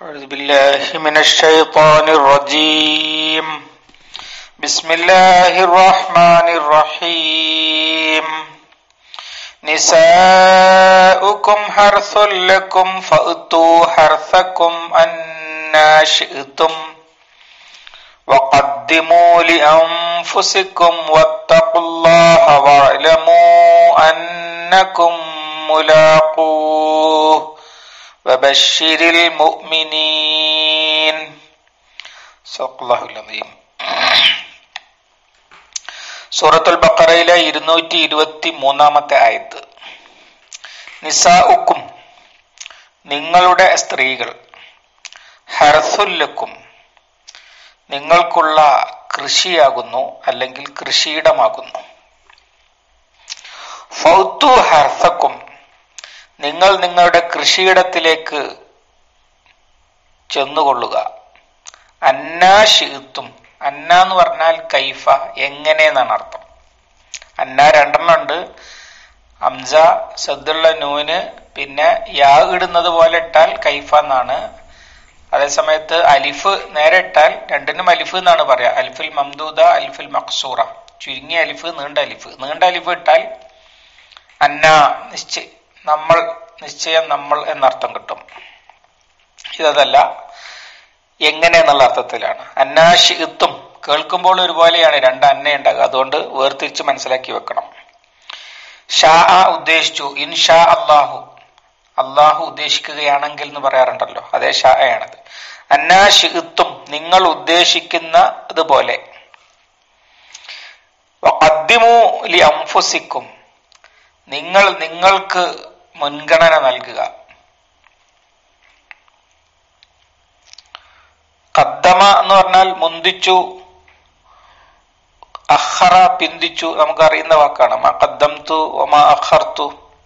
أعوذ بالله من الشيطان الرجيم بسم الله الرحمن الرحيم نساؤكم حرث لكم فأتوا حرثكم أنا شئتم وقدموا لأنفسكم واتقوا الله واعلموا أنكم ملاقوه وبشر المؤمنين صدق الله العظيم സൂറത്തുൽ ബക്കറയിലെ ഇരുന്നൂറ്റി ഇരുപത്തി മൂന്നാമത്തെ ആയത്ത് നിസാഉക്കും നിങ്ങളുടെ സ്ത്രീകൾ ഹർസുല്ലക്കും നിങ്ങൾക്കുള്ള കൃഷിയാകുന്നു അല്ലെങ്കിൽ കൃഷിയിടമാകുന്നു ഫൗത്തു ഹർസക്കും നിങ്ങൾ നിങ്ങളുടെ കൃഷിയിടത്തിലേക്ക് ചെന്നുകൊള്ളുക അന്നാശിത്തും അന്ന എന്ന് പറഞ്ഞാൽ കൈഫ എങ്ങനെ എന്നാണ് അർത്ഥം അന്ന രണ്ടെണ്ണം ഉണ്ട് അംസ സദ്ദുള്ള നൂന് പിന്നെ യാ ഇടുന്നത് പോലെ ഇട്ടാൽ കൈഫ എന്നാണ് അതേസമയത്ത് അലിഫ് നേരെ ഇട്ടാൽ രണ്ടിനും അലിഫ് എന്നാണ് പറയാ അലിഫുൽ മംദൂദ അലിഫുൽ മക്സൂറ ചുരുങ്ങിയ അലിഫ് നീണ്ട അലിഫ് നീണ്ട അലിഫ് ഇട്ടാൽ അന്ന നിശ്ചയ നമ്മൾ നിശ്ചയം നമ്മൾ എന്നർത്ഥം കിട്ടും ഇതല്ല എങ്ങനെ എന്നുള്ള അർത്ഥത്തിലാണ് അന്നാശിത്തും കേൾക്കുമ്പോൾ ഒരുപോലെയാണ് രണ്ട് അന്ന ഉണ്ടാകുക അതുകൊണ്ട് വേർതിരിച്ച് മനസ്സിലാക്കി വെക്കണം ഷാ ഉദ്ദേശിച്ചു ഇൻഷാ അള്ളാഹു അള്ളാഹു ഉദ്ദേശിക്കുകയാണെങ്കിൽ എന്ന് പറയാറുണ്ടല്ലോ അതേ ഷായാണത് അന്നാശിത്തും നിങ്ങൾ ഉദ്ദേശിക്കുന്ന അതുപോലെ അദ്ദിമു ലി അംഫുസിക്കും നിങ്ങൾ നിങ്ങൾക്ക് മുൻഗണന നൽകുക കദ്ദമ എന്ന് പറഞ്ഞാൽ മുന്തിച്ചു അഹറ പിന്തിച്ചു നമുക്ക് അറിയുന്ന വാക്കാണ് മാ കദ്ദംതു മാ അഖർതു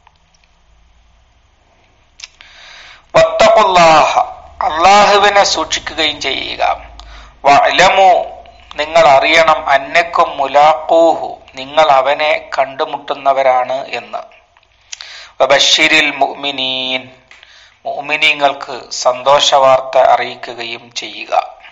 വത്തഖുല്ലാഹ അള്ളാഹുവിനെ സൂക്ഷിക്കുകയും ചെയ്യുക വലമു നിങ്ങൾ അറിയണം അന്നക്കും മുലാഖൂഹു നിങ്ങൾ അവനെ കണ്ടുമുട്ടുന്നവരാണ് എന്ന് വബഷിരിൽ മുഅ്മിനീൻ മുഅ്മിനീങ്ങൾക്ക് സന്തോഷവാർത്ത അറിയിക്കുകയും ചെയ്യുക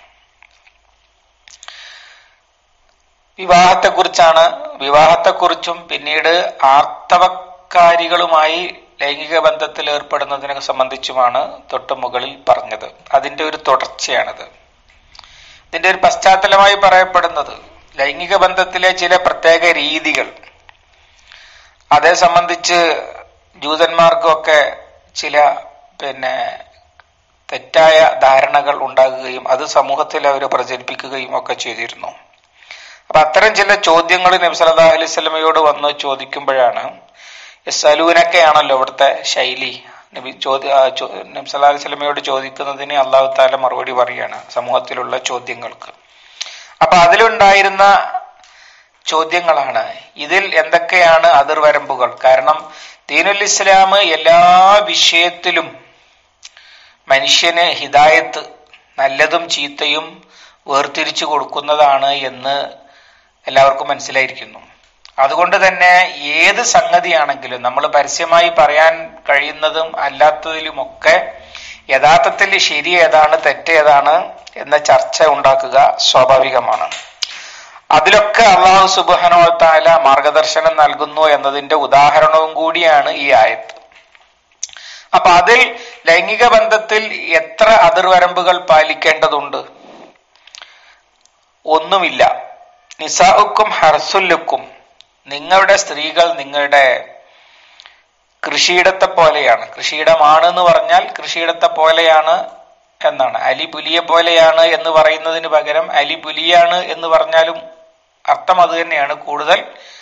വിവാഹത്തെക്കുറിച്ചാണ് വിവാഹത്തെക്കുറിച്ചും പിന്നീട് ആർത്തവക്കാരികളുമായി ലൈംഗിക ബന്ധത്തിൽ ഏർപ്പെടുന്നതിനെ സംബന്ധിച്ചുമാണ് തൊട്ടു മുകളിൽ പറഞ്ഞത് അതിന്റെ ഒരു തുടർച്ചയാണിത് ഇതിന്റെ ഒരു പശ്ചാത്തലമായി പറയപ്പെടുന്നത് ലൈംഗിക ബന്ധത്തിലെ ചില പ്രത്യേക രീതികൾ അതേ സംബന്ധിച്ച് ജൂതന്മാർക്കൊക്കെ ചില പിന്നെ തെറ്റായ ധാരണകൾ ഉണ്ടാകുകയും അത് സമൂഹത്തിൽ അവർ പ്രചരിപ്പിക്കുകയും ഒക്കെ ചെയ്തിരുന്നു അപ്പൊ അത്തരം ചില ചോദ്യങ്ങൾ നബി സല്ലാ അലൈഹി സ്വലമയോട് വന്ന് ചോദിക്കുമ്പോഴാണ് സലൂനൊക്കെയാണല്ലോ ഇവിടുത്തെ ശൈലി നബി ചോദ്യ നബി സല്ലാ അലൈഹി സ്വലമയോട് ചോദിക്കുന്നതിന് അള്ളാഹു താല മറുപടി പറയാണ് സമൂഹത്തിലുള്ള ചോദ്യങ്ങൾക്ക് അപ്പൊ അതിലുണ്ടായിരുന്ന ചോദ്യങ്ങളാണ് ഇതിൽ എന്തൊക്കെയാണ് അതിർവരമ്പുകൾ കാരണം ദീനുൽ ഇസ്ലാം എല്ലാ വിഷയത്തിലും മനുഷ്യന് ഹിദായത്ത് നല്ലതും ചീത്തയും വേർതിരിച്ചു കൊടുക്കുന്നതാണ് എന്ന് എല്ലാവർക്കും മനസ്സിലായിരിക്കുന്നു അതുകൊണ്ട് തന്നെ ഏത് സംഗതിയാണെങ്കിലും നമ്മൾ പരസ്യമായി പറയാൻ കഴിയുന്നതും അല്ലാത്തതിലുമൊക്കെ യഥാർത്ഥത്തിൽ ശരി ഏതാണ് തെറ്റ് ഏതാണ് എന്ന ചർച്ച ഉണ്ടാക്കുക സ്വാഭാവികമാണ് അതിലൊക്കെ അള്ളാഹു സുബാനോ താല മാർഗദർശനം നൽകുന്നു എന്നതിന്റെ ഉദാഹരണവും കൂടിയാണ് ഈ ആയത്ത് അപ്പൊ അതിൽ ലൈംഗിക ബന്ധത്തിൽ എത്ര അതിർവരമ്പുകൾ പാലിക്കേണ്ടതുണ്ട് ഒന്നുമില്ല നിസാഉക്കും ഹർസുല്ലുക്കും നിങ്ങളുടെ സ്ത്രീകൾ നിങ്ങളുടെ കൃഷിയിടത്തെ പോലെയാണ് കൃഷിയിടമാണ് എന്ന് പറഞ്ഞാൽ കൃഷിയിടത്തെ പോലെയാണ് എന്നാണ് അലി പുലിയെ പോലെയാണ് എന്ന് പറയുന്നതിന് പകരം അലി പുലിയാണ് എന്ന് പറഞ്ഞാലും അർത്ഥം അത് തന്നെയാണ് കൂടുതൽ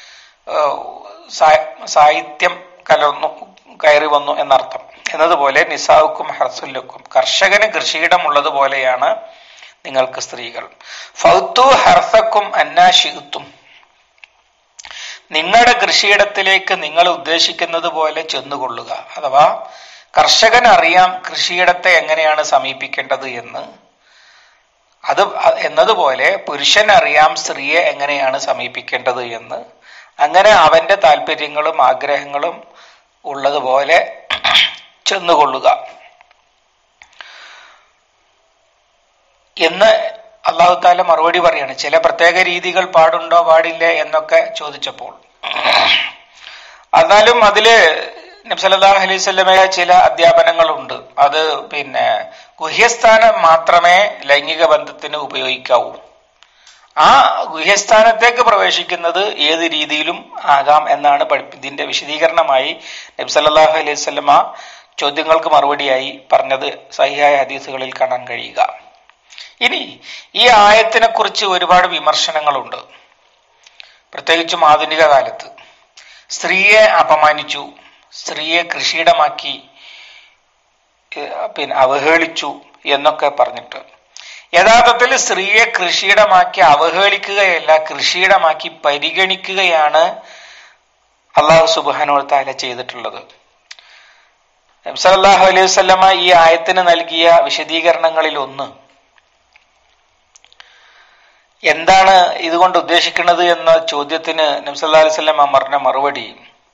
സാഹിത്യം കലർന്നു കയറി വന്നു എന്നർത്ഥം എന്നതുപോലെ നിസാവുക്കും ഹർസുല്ലുക്കും കർഷകന് കൃഷിയിടമുള്ളതുപോലെയാണ് നിങ്ങൾക്ക് സ്ത്രീകൾ ഫൗത്തു ഹർസക്കും അന്നാശിത്തും നിങ്ങളുടെ കൃഷിയിടത്തിലേക്ക് നിങ്ങൾ ഉദ്ദേശിക്കുന്നത് പോലെ ചെന്നുകൊള്ളുക അഥവാ കർഷകൻ അറിയാം കൃഷിയിടത്തെ എങ്ങനെയാണ് സമീപിക്കേണ്ടത് എന്ന് അത് എന്നതുപോലെ പുരുഷൻ അറിയാം സ്ത്രീയെ എങ്ങനെയാണ് സമീപിക്കേണ്ടത് എന്ന് അങ്ങനെ അവന്റെ താല്പര്യങ്ങളും ആഗ്രഹങ്ങളും ഉള്ളതുപോലെ ചെന്നുകൊള്ളുക എന്ന് അള്ളാഹു താല മറുപടി പറയാണ് ചില പ്രത്യേക രീതികൾ പാടുണ്ടോ പാടില്ലേ എന്നൊക്കെ ചോദിച്ചപ്പോൾ എന്നാലും അതില് നബ്സല്ലാഹു അലൈഹി സ്വലമയുടെ ചില അധ്യാപനങ്ങളുണ്ട് അത് പിന്നെ ഗുഹ്യസ്ഥാനം മാത്രമേ ലൈംഗിക ബന്ധത്തിന് ഉപയോഗിക്കാവൂ ആ ഗുഹ്യസ്ഥാനത്തേക്ക് പ്രവേശിക്കുന്നത് ഏത് രീതിയിലും ആകാം എന്നാണ് പഠിപ്പി ഇതിന്റെ വിശദീകരണമായി നബ്സല്ലാഹു അലൈഹി സ്വലമ ചോദ്യങ്ങൾക്ക് മറുപടിയായി പറഞ്ഞത് സഹിയായ ഹദീസുകളിൽ കാണാൻ കഴിയുക ഇനി ഈ ആയത്തിനെ കുറിച്ച് ഒരുപാട് വിമർശനങ്ങളുണ്ട് പ്രത്യേകിച്ചും ആധുനിക കാലത്ത് സ്ത്രീയെ അപമാനിച്ചു സ്ത്രീയെ കൃഷിയിടമാക്കി പിന്നെ അവഹേളിച്ചു എന്നൊക്കെ പറഞ്ഞിട്ട് യഥാർത്ഥത്തിൽ സ്ത്രീയെ കൃഷിയിടമാക്കി അവഹേളിക്കുകയല്ല കൃഷിയിടമാക്കി പരിഗണിക്കുകയാണ് അള്ളാഹു സുബാനോത്താല ചെയ്തിട്ടുള്ളത് നബ്സല്ലാഹു അലൈഹി വസ്ലമ ഈ ആയത്തിന് നൽകിയ വിശദീകരണങ്ങളിൽ ഒന്ന് എന്താണ് ഇതുകൊണ്ട് ഉദ്ദേശിക്കുന്നത് എന്ന ചോദ്യത്തിന് നബ്സല്ലാ അലൈഹി സ്വലമ പറഞ്ഞ മറുപടി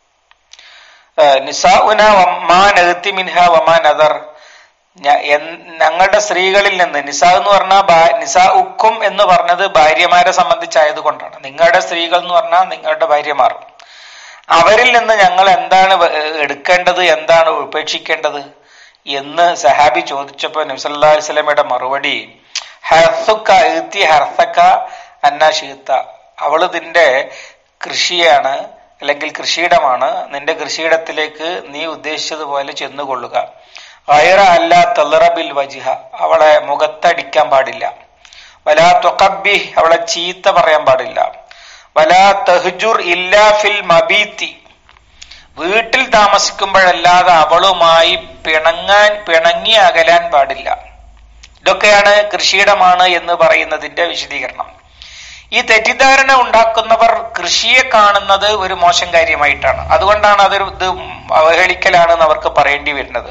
നിസാഉന വമാ നഹത്തി മിൻഹ വമാ നദർ ഞങ്ങളുടെ സ്ത്രീകളിൽ നിന്ന് നിസാ എന്ന് പറഞ്ഞാൽ നിസാ ഉക്കും എന്ന് പറഞ്ഞത് ഭാര്യമാരെ സംബന്ധിച്ചായത് കൊണ്ടാണ് നിങ്ങളുടെ സ്ത്രീകൾ എന്ന് പറഞ്ഞാൽ നിങ്ങളുടെ ഭാര്യമാർ അവരിൽ നിന്ന് ഞങ്ങൾ എന്താണ് എടുക്കേണ്ടത് എന്താണ് ഉപേക്ഷിക്കേണ്ടത് എന്ന് സഹാബി ചോദിച്ചപ്പോൾ നബ്സല്ലാ അലൈഹി സ്വലമയുടെ മറുപടി ഹർസുക്ക എഴുത്തി ഹർസക്ക അന്നാശീത്ത അവള് നിന്റെ കൃഷിയാണ് അല്ലെങ്കിൽ കൃഷിയിടമാണ് നിന്റെ കൃഷിയിടത്തിലേക്ക് നീ ഉദ്ദേശിച്ചതുപോലെ ചെന്നുകൊള്ളുക വയറ അല്ല തലറബിൽ വജിഹ അവളെ മുഖത്തടിക്കാൻ പാടില്ല വലാ തൊക്കബി അവളെ ചീത്ത പറയാൻ പാടില്ല വലാ തഹ്ജുർ ഇല്ലാ ഫിൽ മബീത്തി വീട്ടിൽ താമസിക്കുമ്പോഴല്ലാതെ അവളുമായി പിണങ്ങാൻ പിണങ്ങി അകലാൻ പാടില്ല ഇതൊക്കെയാണ് കൃഷിയിടമാണ് എന്ന് പറയുന്നതിന്റെ വിശദീകരണം ഈ തെറ്റിദ്ധാരണ ഉണ്ടാക്കുന്നവർ കൃഷിയെ കാണുന്നത് ഒരു മോശം കാര്യമായിട്ടാണ് അതുകൊണ്ടാണ് അതൊരു ഇത് അവഹേളിക്കലാണെന്ന് അവർക്ക് പറയേണ്ടി വരുന്നത്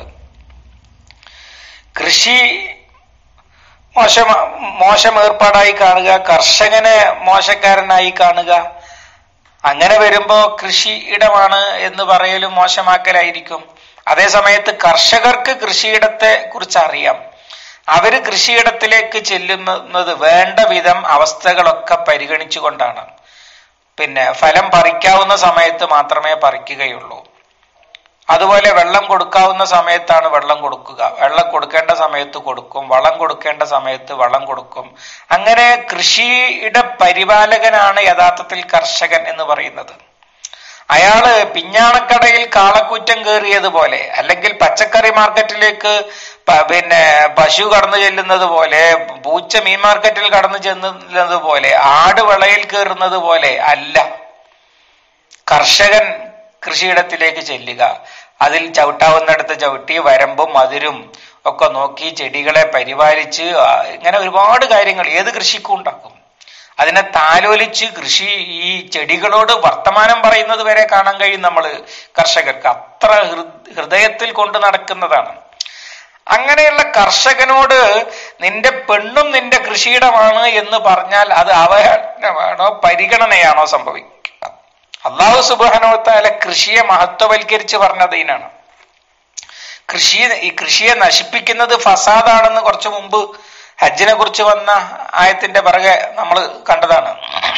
കൃഷി മോശം മോശം ഏർപ്പാടായി കാണുക കർഷകനെ മോശക്കാരനായി കാണുക അങ്ങനെ വരുമ്പോ കൃഷിയിടമാണ് എന്ന് പറയലും മോശമാക്കലായിരിക്കും അതേ സമയത്ത് കർഷകർക്ക് കൃഷിയിടത്തെ കുറിച്ച് അറിയാം അവര് കൃഷിയിടത്തിലേക്ക് ചെല്ലുന്നത് വേണ്ട വിധം അവസ്ഥകളൊക്കെ പരിഗണിച്ചുകൊണ്ടാണ് പിന്നെ ഫലം പറിക്കാവുന്ന സമയത്ത് മാത്രമേ പറിക്കുകയുള്ളൂ അതുപോലെ വെള്ളം കൊടുക്കാവുന്ന സമയത്താണ് വെള്ളം കൊടുക്കുക വെള്ളം കൊടുക്കേണ്ട സമയത്ത് കൊടുക്കും വളം കൊടുക്കേണ്ട സമയത്ത് വളം കൊടുക്കും അങ്ങനെ കൃഷിയുടെ പരിപാലകനാണ് യഥാർത്ഥത്തിൽ കർഷകൻ എന്ന് പറയുന്നത് അയാള് പിഞ്ഞാണക്കടയിൽ കാളക്കുറ്റം കയറിയതുപോലെ അല്ലെങ്കിൽ പച്ചക്കറി മാർക്കറ്റിലേക്ക് പിന്നെ പശു കടന്നു ചെല്ലുന്നത് പോലെ പൂച്ച മീൻ മാർക്കറ്റിൽ കടന്നു ചെല്ലുന്നത് പോലെ ആട് വിളയിൽ കയറുന്നത് പോലെ അല്ല കർഷകൻ കൃഷിയിടത്തിലേക്ക് ചെല്ലുക അതിൽ ചവിട്ടാവുന്നിടത്ത് ചവിട്ടി വരമ്പും മധുരും ഒക്കെ നോക്കി ചെടികളെ പരിപാലിച്ച് ഇങ്ങനെ ഒരുപാട് കാര്യങ്ങൾ ഏത് കൃഷിക്കും ഉണ്ടാക്കും അതിനെ താലോലിച്ച് കൃഷി ഈ ചെടികളോട് വർത്തമാനം പറയുന്നത് വരെ കാണാൻ കഴിയും നമ്മൾ കർഷകർക്ക് അത്ര ഹൃദയത്തിൽ കൊണ്ട് നടക്കുന്നതാണ് അങ്ങനെയുള്ള കർഷകനോട് നിന്റെ പെണ്ണും നിന്റെ കൃഷിയിടമാണ് എന്ന് പറഞ്ഞാൽ അത് അവഹേളനമാണോ പരിഗണനയാണോ സംഭവിക്കുക അള്ളാഹു സുബാനോത്താല കൃഷിയെ മഹത്വവൽക്കരിച്ച് പറഞ്ഞതിനാണ് കൃഷി ഈ കൃഷിയെ നശിപ്പിക്കുന്നത് ഫസാദാണെന്ന് കുറച്ചു മുമ്പ് ഹജ്ജിനെ കുറിച്ച് വന്ന ആയത്തിന്റെ പിറകെ നമ്മൾ കണ്ടതാണ്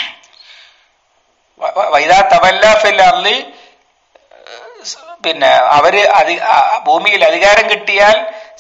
വൈദാ തവല്ല ഫിൽ അർലി പിന്നെ അവര് അധി ഭൂമിയിൽ അധികാരം കിട്ടിയാൽ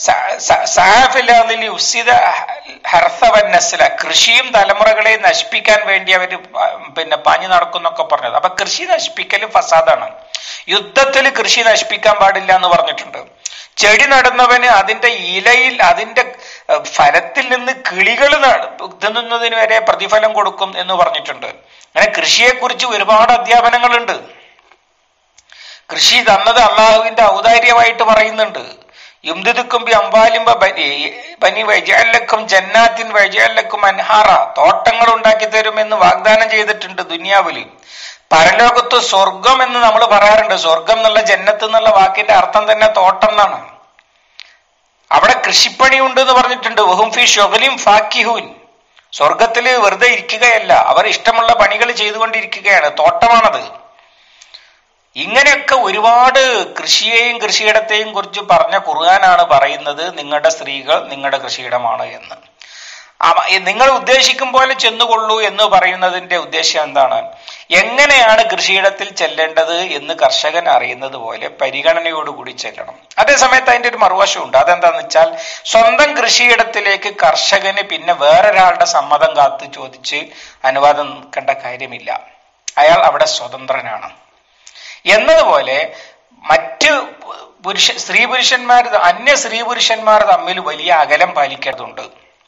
ഹർസവന്നസ്ല കൃഷിയും തലമുറകളെ നശിപ്പിക്കാൻ വേണ്ടി അവർ പിന്നെ പാഞ്ഞു നടക്കുന്നൊക്കെ പറഞ്ഞത് അപ്പൊ കൃഷി നശിപ്പിക്കൽ ഫസാദാണ് യുദ്ധത്തിൽ കൃഷി നശിപ്പിക്കാൻ പാടില്ല എന്ന് പറഞ്ഞിട്ടുണ്ട് ചെടി നടുന്നവന് അതിന്റെ ഇലയിൽ അതിന്റെ ഫലത്തിൽ നിന്ന് കിളികൾ തിന്നുന്നതിന് വരെ പ്രതിഫലം കൊടുക്കും എന്ന് പറഞ്ഞിട്ടുണ്ട് അങ്ങനെ കൃഷിയെക്കുറിച്ച് ഒരുപാട് അധ്യാപനങ്ങളുണ്ട് കൃഷി തന്നത് അള്ളാഹുവിന്റെ ഔദാര്യമായിട്ട് പറയുന്നുണ്ട് യുംദിദുക്കും ബി അംബാലിംബ ബനി ബനി വൈജാലക്കും ജന്നാത്തിൻ വൈജാലക്കും അൻഹാറ തോട്ടങ്ങൾ ഉണ്ടാക്കി തരുമെന്ന് വാഗ്ദാനം ചെയ്തിട്ടുണ്ട് ദുനിയാവില് പരലോകത്ത് സ്വർഗം എന്ന് നമ്മൾ പറയാറുണ്ട് സ്വർഗം എന്നുള്ള ജന്നത്ത് എന്നുള്ള വാക്കിന്റെ അർത്ഥം തന്നെ തോട്ടം എന്നാണ് അവിടെ കൃഷിപ്പണി ഉണ്ട് എന്ന് പറഞ്ഞിട്ടുണ്ട് വഹും ഫി ഷൊഗലിം ഫാക്കിഹൂൻ സ്വർഗത്തില് വെറുതെ ഇരിക്കുകയല്ല അവർ ഇഷ്ടമുള്ള പണികൾ ചെയ്തുകൊണ്ടിരിക്കുകയാണ് തോട്ടമാണത് ഇങ്ങനെയൊക്കെ ഒരുപാട് കൃഷിയെയും കൃഷിയിടത്തെയും കുറിച്ച് പറഞ്ഞ ഖുർആനാണ് പറയുന്നത് നിങ്ങളുടെ സ്ത്രീകൾ നിങ്ങളുടെ കൃഷിയിടമാണ് എന്ന് അവ- നിങ്ങൾ ഉദ്ദേശിക്കും പോലെ ചെന്നുകൊള്ളൂ എന്ന് പറയുന്നതിന്റെ ഉദ്ദേശം എന്താണ് എങ്ങനെയാണ് കൃഷിയിടത്തിൽ ചെല്ലേണ്ടത് എന്ന് കർഷകൻ അറിയുന്നത് പോലെ പരിഗണനയോടുകൂടി ചെല്ലണം അതേസമയത്ത് അതിന്റെ ഒരു മറുവശമുണ്ട് അതെന്താന്ന് വെച്ചാൽ സ്വന്തം കൃഷിയിടത്തിലേക്ക് കർഷകന് പിന്നെ വേറൊരാളുടെ സമ്മതം കാത്ത് ചോദിച്ച് അനുവാദം നിൽക്കേണ്ട കാര്യമില്ല അയാൾ അവിടെ സ്വതന്ത്രനാണ് എന്നതുപോലെ മറ്റ് പുരുഷ സ്ത്രീ പുരുഷന്മാർ അന്യ സ്ത്രീ പുരുഷന്മാർ തമ്മിൽ വലിയ അകലം പാലിക്കേണ്ടതുണ്ട്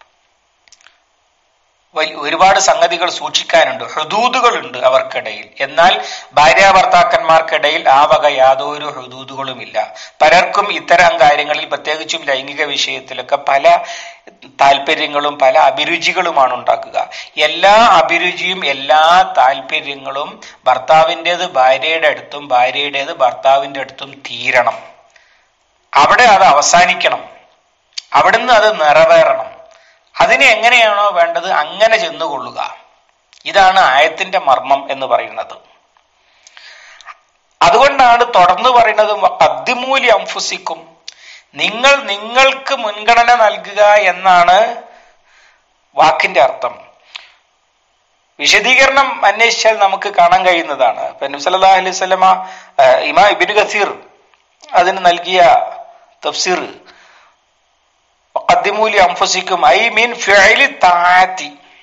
വലി- ഒരുപാട് സംഗതികൾ സൂക്ഷിക്കാനുണ്ട് ഹുദൂദുകളുണ്ട് അവർക്കിടയിൽ എന്നാൽ ഭാര്യ ഭർത്താക്കന്മാർക്കിടയിൽ ആ വക യാതൊരു ഹുദൂദുകളുമില്ല പലർക്കും ഇത്തരം കാര്യങ്ങളിൽ പ്രത്യേകിച്ചും ലൈംഗിക വിഷയത്തിലൊക്കെ പല താല്പര്യങ്ങളും പല അഭിരുചികളുമാണ് ഉണ്ടാക്കുക എല്ലാ അഭിരുചിയും എല്ലാ താല്പര്യങ്ങളും ഭർത്താവിൻ്റെത് ഭാര്യയുടെ അടുത്തും ഭാര്യയുടേത് ഭർത്താവിന്റെ അടുത്തും തീരണം അവിടെ അത് അവസാനിക്കണം അവിടുന്ന് അത് നിറവേറണം അതിനെ എങ്ങനെയാണോ വേണ്ടത് അങ്ങനെ ചെന്നുകൊള്ളുക ഇതാണ് ആയത്തിന്റെ മർമ്മം എന്ന് പറയുന്നത് അതുകൊണ്ടാണ് തുടർന്ന് പറയുന്നത് അദ്യമൂലി അംഫുസിക്കും നിങ്ങൾ നിങ്ങൾക്ക് മുൻഗണന നൽകുക എന്നാണ് വാക്കിന്റെ അർത്ഥം വിശദീകരണം അന്വേഷിച്ചാൽ നമുക്ക് കാണാൻ കഴിയുന്നതാണ് ഇപ്പൊ നബി സല്ലല്ലാഹു അലൈഹി വസല്ലമ ഇമാ ഇബ്നു കസീർ അതിന് നൽകിയ തഫ്സീർ وقدموا لأنفسكم أي من فعل الطاعات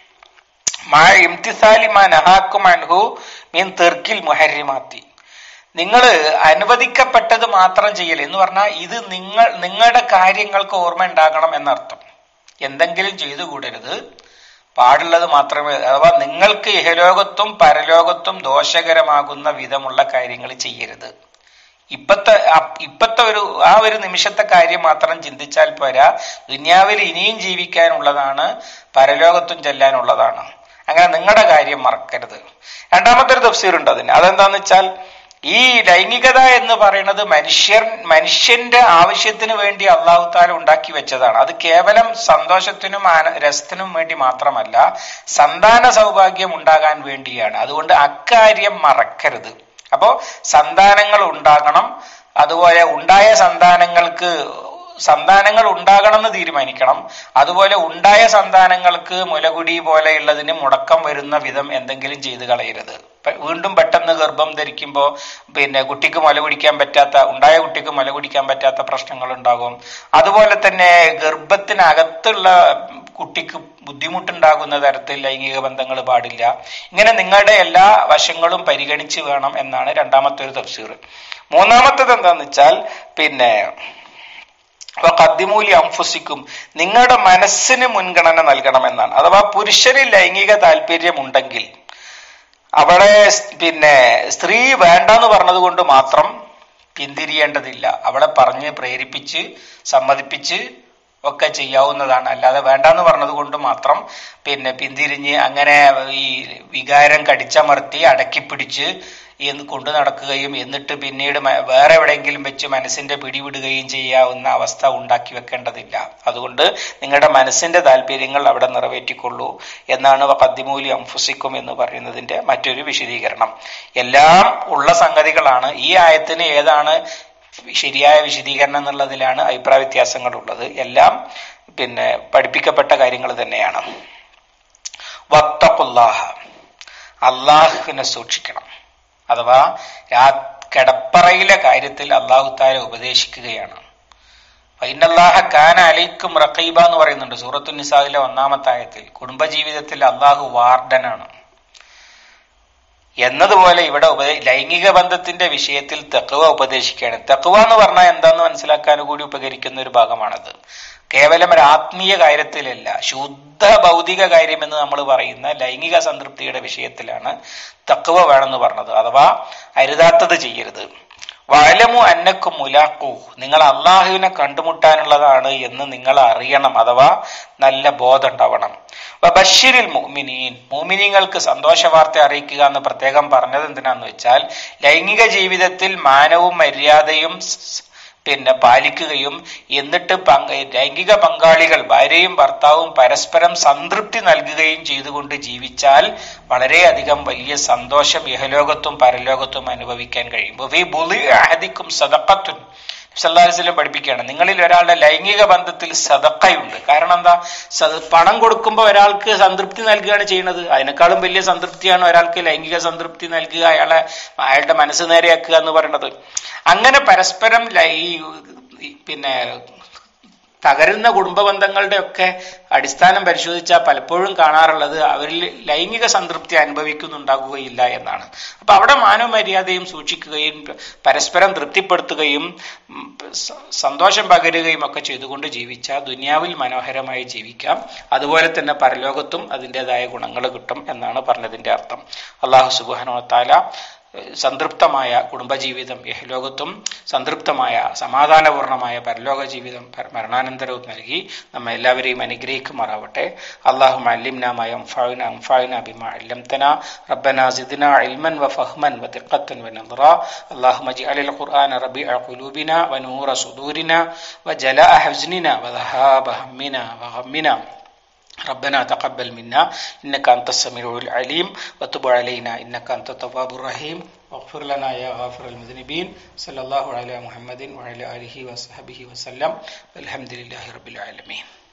مع امتثال ما نهاكم عنه من ترك المحرمات നിങ്ങൾ അനുവദിക്കപ്പെട്ടത് മാത്രം ചെയ്യൽ എന്ന് പറഞ്ഞാൽ ഇത് നിങ്ങൾ നിങ്ങളുടെ കാര്യങ്ങൾക്ക് ഓർമ്മ ഉണ്ടാകണം എന്നർത്ഥം എന്തെങ്കിലും ചെയ്തു കൂടരുത് പാടുള്ളത് മാത്രമേ അഥവാ നിങ്ങൾക്ക് ഇഹലോകത്തും പരലോകത്തും ദോഷകരമാകുന്ന വിധമുള്ള കാര്യങ്ങൾ ചെയ്യരുത് ഇപ്പത്തെ അപ്- ഇപ്പത്തെ ഒരു ആ ഒരു നിമിഷത്തെ കാര്യം മാത്രം ചിന്തിച്ചാൽ പോരാ ദുന്യാവിൽ ഇനിയും ജീവിക്കാനുള്ളതാണ് പരലോകത്തും ചെല്ലാനുള്ളതാണ് അങ്ങനെ നിങ്ങളുടെ കാര്യം മറക്കരുത് രണ്ടാമത്തെ ഒരു തഫ്സീർ ഉണ്ട് അതിന് അതെന്താന്ന് വെച്ചാൽ ഈ ലൈംഗികത എന്ന് പറയുന്നത് മനുഷ്യർ മനുഷ്യന്റെ ആവശ്യത്തിന് വേണ്ടി അള്ളാഹു താല ഉണ്ടാക്കി വെച്ചതാണ് അത് കേവലം സന്തോഷത്തിനും ആന രസത്തിനും വേണ്ടി മാത്രമല്ല സന്താന സൗഭാഗ്യം ഉണ്ടാകാൻ വേണ്ടിയാണ് അതുകൊണ്ട് അക്കാര്യം മറക്കരുത് അപ്പോ സന്താനങ്ങൾ ഉണ്ടാകണം അതുപോലെ ഉണ്ടായ സന്താനങ്ങൾക്ക് സന്താനങ്ങൾ ഉണ്ടാകണം എന്ന് തീരുമാനിക്കണം അതുപോലെ ഉണ്ടായ സന്താനങ്ങൾക്ക് മുലകുടി പോലെയുള്ളതിന് മുടക്കം വരുന്ന വിധം എന്തെങ്കിലും ചെയ്തു കളയരുത് പെ- വീണ്ടും പെട്ടെന്ന് ഗർഭം ധരിക്കുമ്പോൾ പിന്നെ കുട്ടിക്ക് മുല കുടിക്കാൻ പറ്റാത്ത ഉണ്ടായ കുട്ടിക്ക് മുല കുടിക്കാൻ പറ്റാത്ത പ്രശ്നങ്ങൾ ഉണ്ടാകും അതുപോലെ തന്നെ ഗർഭത്തിനകത്തുള്ള കുട്ടിക്ക് ബുദ്ധിമുട്ടുണ്ടാകുന്ന തരത്തിൽ ലൈംഗിക ബന്ധങ്ങൾ പാടില്ല ഇങ്ങനെ നിങ്ങളുടെ എല്ലാ വശങ്ങളും പരിഗണിച്ച് വേണം എന്നാണ് രണ്ടാമത്തെ ഒരു തഫ്സീർ മൂന്നാമത്തേത് എന്താന്ന് വെച്ചാൽ പിന്നെ കദ്ദിമൂലി അംഫുസിക്കും നിങ്ങളുടെ മനസ്സിന് മുൻഗണന നൽകണം എന്നാണ് അഥവാ പുരുഷന് ലൈംഗിക താല്പര്യമുണ്ടെങ്കിൽ അവിടെ സ് പിന്നെ സ്ത്രീ വേണ്ടെന്ന് പറഞ്ഞത് കൊണ്ട് മാത്രം പിന്തിരിയേണ്ടതില്ല അവളെ പറഞ്ഞ് പ്രേരിപ്പിച്ച് സമ്മതിപ്പിച്ച് ഒക്കെ ചെയ്യാവുന്നതാണ് അല്ലാതെ വേണ്ടാന്ന് പറഞ്ഞത് കൊണ്ട് മാത്രം പിന്നെ പിന്തിരിഞ്ഞ് അങ്ങനെ ഈ വികാരം കടിച്ചമർത്തി അടക്കിപ്പിടിച്ച് എന്ന് കൊണ്ടു നടക്കുകയും എന്നിട്ട് പിന്നീട് മ- വേറെ എവിടെയെങ്കിലും വെച്ച് മനസ്സിന്റെ പിടിവിടുകയും ചെയ്യാവുന്ന അവസ്ഥ ഉണ്ടാക്കി വെക്കേണ്ടതില്ല അതുകൊണ്ട് നിങ്ങളുടെ മനസ്സിന്റെ താല്പര്യങ്ങൾ അവിടെ നിറവേറ്റിക്കൊള്ളൂ എന്നാണ് കദ്ദിമൂലി അംഫുസിക്കും എന്ന് പറയുന്നതിന്റെ മറ്റൊരു വിശദീകരണം എല്ലാം ഉള്ള സംഗതികളാണ് ഈ ആയത്തിന് ഏതാണ് ശരിയായ വിശദീകരണം എന്നുള്ളതിലാണ് അഭിപ്രായ വ്യത്യാസങ്ങൾ ഉള്ളത് എല്ലാം പിന്നെ പഠിപ്പിക്കപ്പെട്ട കാര്യങ്ങൾ തന്നെയാണ് വത്തഖുല്ലാഹ അള്ളാഹുവിനെ സൂക്ഷിക്കണം അഥവാ രാ കിടപ്പറയിലെ കാര്യത്തിൽ അള്ളാഹു താല ഉപദേശിക്കുകയാണ് ഫൈനല്ലാഹ കാന അലൈക്കും റഖീബ എന്ന് പറയുന്നുണ്ട് സൂറത്തു നിസാദിലെ ഒന്നാമത്തെ ആയത്തിൽ കുടുംബജീവിതത്തിൽ അള്ളാഹു വാർഡനാണ് എന്നതുപോലെ ഇവിടെ ഉപദേ ലൈംഗിക ബന്ധത്തിന്റെ വിഷയത്തിൽ തെക്കുവ ഉപദേശിക്കുകയാണ് തെക്കുവ എന്ന് പറഞ്ഞാൽ എന്താന്ന് മനസ്സിലാക്കാൻ കൂടി ഉപകരിക്കുന്ന ഒരു ഭാഗമാണത് കേവലം ഒരു ആത്മീയ കാര്യത്തിലല്ല ശുദ്ധ ഭൗതിക കാര്യം എന്ന് നമ്മൾ പറയുന്ന ലൈംഗിക സംതൃപ്തിയുടെ വിഷയത്തിലാണ് തക്കുവ വേണമെന്ന് പറഞ്ഞത് അഥവാ അരുതാത്തത് ചെയ്യരുത് വലമു അന്നക്കും മുലാക്കൂ നിങ്ങൾ അള്ളാഹുവിനെ കണ്ടുമുട്ടാനുള്ളതാണ് എന്ന് നിങ്ങൾ അറിയണം അഥവാ നല്ല ബോധം ഉണ്ടാവണം ബഷീരിൽ മോമിനീൻ മോമിനിങ്ങൾക്ക് സന്തോഷ വാർത്ത അറിയിക്കുക എന്ന് പ്രത്യേകം പറഞ്ഞത് എന്തിനാന്ന് വെച്ചാൽ ലൈംഗിക ജീവിതത്തിൽ മാനവും മര്യാദയും സ് പിന്നെ പാലിക്കുകയും എന്നിട്ട് പങ്ക ലൈംഗിക പങ്കാളികൾ ഭാര്യയും ഭർത്താവും പരസ്പരം സംതൃപ്തി നൽകുകയും ചെയ്തുകൊണ്ട് ജീവിച്ചാൽ വളരെയധികം വലിയ സന്തോഷം ഇഹലോകത്തും പരലോകത്തും അനുഭവിക്കാൻ കഴിയും വഫീ ബുളി അഹദിക്കും സദഖത്തുൻ സല്ലാസ്ലം പഠിപ്പിക്കുകയാണ് നിങ്ങളിൽ ഒരാളുടെ ലൈംഗിക ബന്ധത്തിൽ സതക്കയുണ്ട് കാരണം എന്താ സ- പണം കൊടുക്കുമ്പോൾ ഒരാൾക്ക് സംതൃപ്തി നൽകുകയാണ് ചെയ്യുന്നത് അതിനേക്കാളും വലിയ സംതൃപ്തിയാണ് ഒരാൾക്ക് ലൈംഗിക സംതൃപ്തി നൽകുക അയാളെ അയാളുടെ മനസ്സ് നേരെയാക്കുക എന്ന് പറയുന്നത് അങ്ങനെ പരസ്പരം ലൈ- ഈ ഈ പിന്നെ തകരുന്ന കുടുംബ ബന്ധങ്ങളുടെ ഒക്കെ അടിസ്ഥാനം പരിശോധിച്ചാൽ പലപ്പോഴും കാണാറുള്ളത് അവരിൽ ലൈംഗിക സംതൃപ്തി അനുഭവിക്കുന്നുണ്ടാകുകയില്ല എന്നാണ് അപ്പൊ അവിടെ മാനവ മര്യാദയും സൂക്ഷിക്കുകയും പരസ്പരം തൃപ്തിപ്പെടുത്തുകയും ഉം, സ- സന്തോഷം പകരുകയും ഒക്കെ ചെയ്തുകൊണ്ട് ജീവിച്ചാൽ ദുനിയാവിൽ മനോഹരമായി ജീവിക്കാം അതുപോലെ തന്നെ പരലോകത്തും അതിൻ്റെതായ ഗുണങ്ങൾ കിട്ടും എന്നാണ് പറഞ്ഞതിന്റെ അർത്ഥം അള്ളാഹു സുബാനോ താല സംതൃപ്തമായ കുടുംബജീവിതം യഹലോകത്തും സംതൃപ്തമായ സമാധാനപൂർണമായ പരലോക ജീവിതം പര- മരണാനന്തരവും നൽകി നമ്മെ എല്ലാവരെയും അനുഗ്രഹിക്കുമാറാവട്ടെ അള്ളാഹു അല്ലിംനാമായ അംഫാവിന അംഫാവിന ബിമ അല്ലംതന റബ്ബന സിദ്ന ഇൽമൻ വ ഫഹ്മൻ വ ദിഖത്തൻ വ നദ്റ اللهم اجعل القرآن ربيع قلوبنا ونور صدورنا وجلاء حزننا وذهاب همنا وغمنا ربنا تقبل منا إنك أنت السميع العليم وتب علينا إنك أنت التواب الرحيم واغفر لنا يا غافر المذنبين صلى الله على محمد وعلى آله وصحبه وسلم والحمد لله رب العالمين